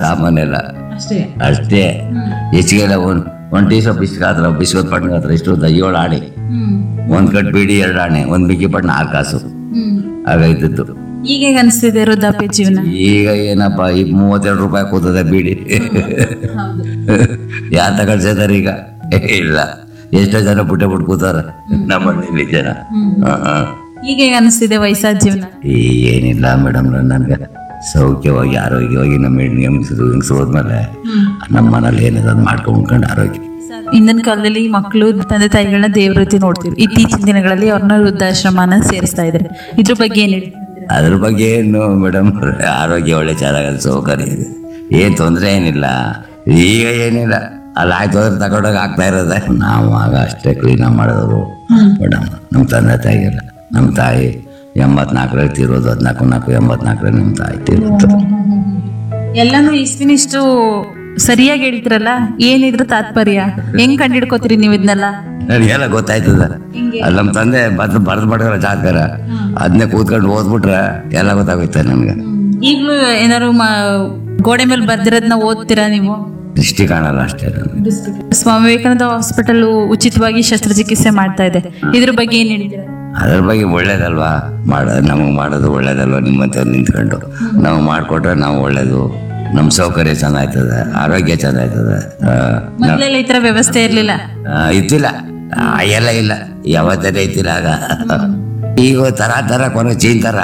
ಸಾಮಾನೆಲ್ಲ ಅಷ್ಟೇ ಅಷ್ಟೇ ಹೆಚ್ಚಿಗೆಲ್ಲ ಒಂದು ಒಂದು ಟೀ ಸೊಪ್ಪು ಇಷ್ಟು ಹತ್ರ ಬಿಸ್ಕೊತ್ ಪಟ್ಟಣ ಹತ್ರ ಇಷ್ಟು ಉದ್ದ ಏಳು ಆಣೆ ಹ್ಮ್ ಒಂದು ಕಟ್ ಬೀಡಿ ಎರಡು ಆಣೆ ಒಂದು ಬಿಕ್ಕಿ ಪಟ್ಟಣ ಆರು ಕಾಸು ಹ್ಮ್ ಆಗಾಯ್ತಿತ್ತು ಈಗ ಹೇಗೆ ಅನಿಸ್ತಿದೆ ವೃದ್ಧಾಪ್ಯ ಜೀವನ ಈಗ ಏನಪ್ಪ ಈ ಮೂವತ್ತೆರಡು ರೂಪಾಯಿ ಕೂತದೆ ಬೀಡಿ ಯಾರು ತಗೊಳ್ಸಿದಾರೆ ಈಗ ಇಲ್ಲ ಎಷ್ಟೋ ಜನ ಪುಟ್ಟ ಬಿಟ್ಟು ಕೂತಾರ ನಮ್ಮ ಹಳ್ಳಿಲಿ ಜನ ಹ, ಹ. ಈಗ ಹೇಗೆ ಅನಿಸ್ತಿದೆ ವಯಸ್ಸಾದ ಜೀವನ ಈ ಏನಿಲ್ಲ ಮೇಡಮ್ ನನಗೆ ಸೌಖ್ಯವಾಗಿ ಆರೋಗ್ಯವಾಗಿ ನಮ್ಮ ಹೆಣ್ಣು ಹೆಂಗಸರು ಹೆಂಗಸರು ಹೋದ್ಮೇಲೆ ನಮ್ಮ ಮನೇಲಿ ಏನಿದೆ ಅದು ಮಾಡ್ಕೊಂಡು ಉಣ್ಕೊಂಡು ಆರೋಗ್ಯ ಇಂದಿನ ಕಾಲದಲ್ಲಿ ಮಕ್ಕಳು ತಂದೆ ತಾಯಿಗಳನ್ನ ದೇವ್ರ ರೀತಿ ನೋಡ್ತೀವಿ ಇತ್ತೀಚಿನ ದಿನಗಳಲ್ಲಿ ಅವ್ರನ್ನ ವೃದ್ಧಾಶ್ರಮನ ಸೇರಿಸ್ತಾ ಇದ್ದಾರೆ ಇದ್ರ ಬಗ್ಗೆ ಏನ್ ಹೇಳ್ತೀರಾ ಅದ್ರ ಬಗ್ಗೆ ಏನು ಮೇಡಮ್ ಆರೋಗ್ಯ ಒಳ್ಳೆ ಚೆನ್ನಾಗದ ಸೌಕರ್ಯ ಇದೆ ಏನು ತೊಂದರೆ ಏನಿಲ್ಲ ಈಗ ಏನಿಲ್ಲ ಅಲ್ಲಿ ಆಯ್ತು ಹೋದ್ರೆ ತಗೊಂಡೋಗಿ ಆಗ್ತಾ ಇರೋದೆ ನಾವು ಆಗ ಅಷ್ಟೇ ಕ್ಲೀನಾಗಿ ಮಾಡಿದವರು ಮೇಡಮ್ ನಮ್ಮ ತಂದೆ ತಾಯಿಗೆಲ್ಲ ನಮ್ಮ ತಾಯಿ ಎಂಬತ್ನಾಲ್ಕರಲ್ಲಿ ತೀರೋದು ಹದಿನಾಲ್ಕು ನಾಲ್ಕು ಎಂಬತ್ನಾಲ್ಕರಲ್ಲಿ ನಮ್ಮ ತಾಯಿ ತೀರೋದು ಎಲ್ಲಾನು ಇಷ್ಟು ಸರಿಯಾಗಿ ಹೇಳ್ತಿರಲ್ಲ ಏನಿದ್ರ ತಾತ್ಪರ್ಯ ಹೆಂಗ್ ಕಂಡಿಡ್ಕೋತೀರಿ ನೀವು ಇದನ್ನೆಲ್ಲ ನನಗೆಲ್ಲ ಗೊತ್ತಾಯ್ತದ ಅಲ್ಲಿ ನಮ್ಮ ತಂದೆ ಬದ್ ಬರ್ದು ಮಾಡ್ತಾರ ಜಾತ್ಕರ ಅದನ್ನೇ ಕೂತ್ಕೊಂಡು ಓದ್ಬಿಟ್ರೆ ಎಲ್ಲ ಗೊತ್ತಾಗುತ್ತೆ ನನಗೆ ಈಗ್ಲೂ ಏನಾದ್ರು ಮ- ಗೋಡೆ ಮೇಲೆ ಬರ್ದಿರೋದನ್ನ ಓದ್ತೀರಾ ನೀವು ದೃಷ್ಟಿ ಕಾಣಲ್ಲ ಅಷ್ಟೇ ನನಗೆ ಸ್ವಾಮಿ ವಿವೇಕಾನಂದ ಹಾಸ್ಪಿಟಲ್ ಉಚಿತವಾಗಿ ಶಸ್ತ್ರಚಿಕಿತ್ಸೆ ಮಾಡ್ತಾ ಇದೆ ಇದ್ರ ಬಗ್ಗೆ ಏನ್ ಹೇಳ್ತೀರಾ ಅದ್ರ ಬಗ್ಗೆ ಒಳ್ಳೇದಲ್ವಾ ಮಾಡ ನಮಗೆ ಮಾಡೋದು ಒಳ್ಳೇದಲ್ವಾ ನಿಮ್ಮಂಥವ್ರು ನಿಂತ್ಕೊಂಡು ನಾವು ಮಾಡಿಕೊಟ್ರೆ ನಾವು ಒಳ್ಳೇದು ನಮ್ಮ ಸೌಕರ್ಯ ಚೆನ್ನಾಗ್ತದೆ ಆರೋಗ್ಯ ಚೆನ್ನಾಗ್ತದೆ ಆ, ಮೊದ್ಲೆಲ್ಲ ಈ ತರ ವ್ಯವಸ್ಥೆ ಇರ್ಲಿಲ್ಲ ಆ, ಇದ್ದಿಲ್ಲ ಆ, ಎಲ್ಲ ಇಲ್ಲ ಯಾವತ್ತೇ ಇದ್ದಿಲ್ಲ ಆಗ ಈಗ ತರ ತರ ಕೊನೆ ಚೀನ್ ತರ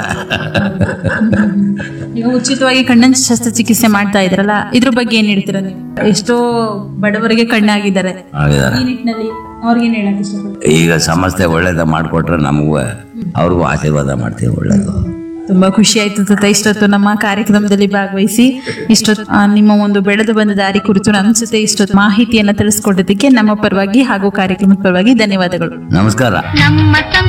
ಈಗ ಉಚಿತವಾಗಿ ಕಣ್ಣಿನ ಶಸ್ತ್ರಚಿಕಿತ್ಸೆ ಮಾಡ್ತಾ ಇದ್ರಲ್ಲ ಇದ್ರ ಬಗ್ಗೆ ಏನ್ ಹೇಳ್ತೀರಾ ನೀವು ಎಷ್ಟೋ ಬಡವರಿಗೆ ಕಣ್ಣಾಗಿದ್ದಾರೆ ಆಗಿದ್ದಾರೆ. ಈ ನಿಟ್ಟಿನಲ್ಲಿ ಅವ್ರಿಗೇನ್ ಹೇಳಕ್ ಇಷ್ಟಪಡ್ತೀರಾ ಈಗ ಸಮಸ್ಯೆ ಒಳ್ಳೇದ ಮಾಡಿಕೊಟ್ರೆ ನಮಗೂ ಅವ್ರಿಗೂ ಆಶೀರ್ವಾದ ಮಾಡ್ತೀವಿ ಒಳ್ಳೇದು ತುಂಬಾ ಖುಷಿ ಆಯ್ತು ತಾತ ಇಷ್ಟೊತ್ತು ನಮ್ಮ ಕಾರ್ಯಕ್ರಮದಲ್ಲಿ ಭಾಗವಹಿಸಿ ಇಷ್ಟೊತ್ತು ಆ, ನಿಮ್ಮ ಒಂದು ಬೆಳೆದು ಬಂದ ದಾರಿ ಕುರಿತು ನಮ್ಮ ಜೊತೆ ಇಷ್ಟೊತ್ತು ಮಾಹಿತಿಯನ್ನ ತಿಳಿಸ್ಕೊಡೋದಕ್ಕೆ ನಮ್ಮ ಪರವಾಗಿ ಹಾಗೂ ಕಾರ್ಯಕ್ರಮದ ಪರವಾಗಿ ಧನ್ಯವಾದಗಳು ನಮಸ್ಕಾರ ನಮ್ಮ